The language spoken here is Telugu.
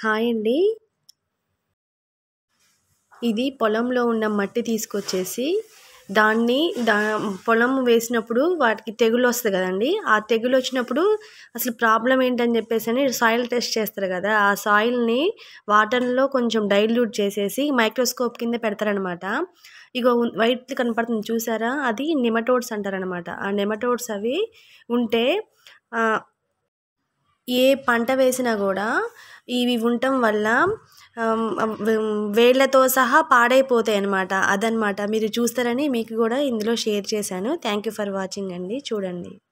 హాయ్ అండి ఇది పొలంలో ఉన్న మట్టి తీసుకొచ్చేసి దాన్ని దా పొలం వేసినప్పుడు వాటికి తెగులు వస్తుంది కదండి ఆ తెగులు వచ్చినప్పుడు అసలు ప్రాబ్లం ఏంటని చెప్పేసి అని సాయిల్ టెస్ట్ చేస్తారు కదా ఆ సాయిల్ని వాటర్లో కొంచెం డైల్యూట్ చేసేసి మైక్రోస్కోప్ కింద పెడతారనమాట ఇగో వైట్ కనపడుతుంది చూసారా అది నెమటోడ్స్ అంటారనమాట ఆ నెమటోడ్స్ అవి ఉంటే ఏ పంట వేసినా కూడా ఇవి ఉండటం వల్ల వేళ్ళతో సహా పాడైపోతాయి అన్నమాట అదనమాట మీరు చూస్తారని మీకు కూడా ఇందులో షేర్ చేశాను థ్యాంక్ యూ ఫర్ వాచింగ్ అండి చూడండి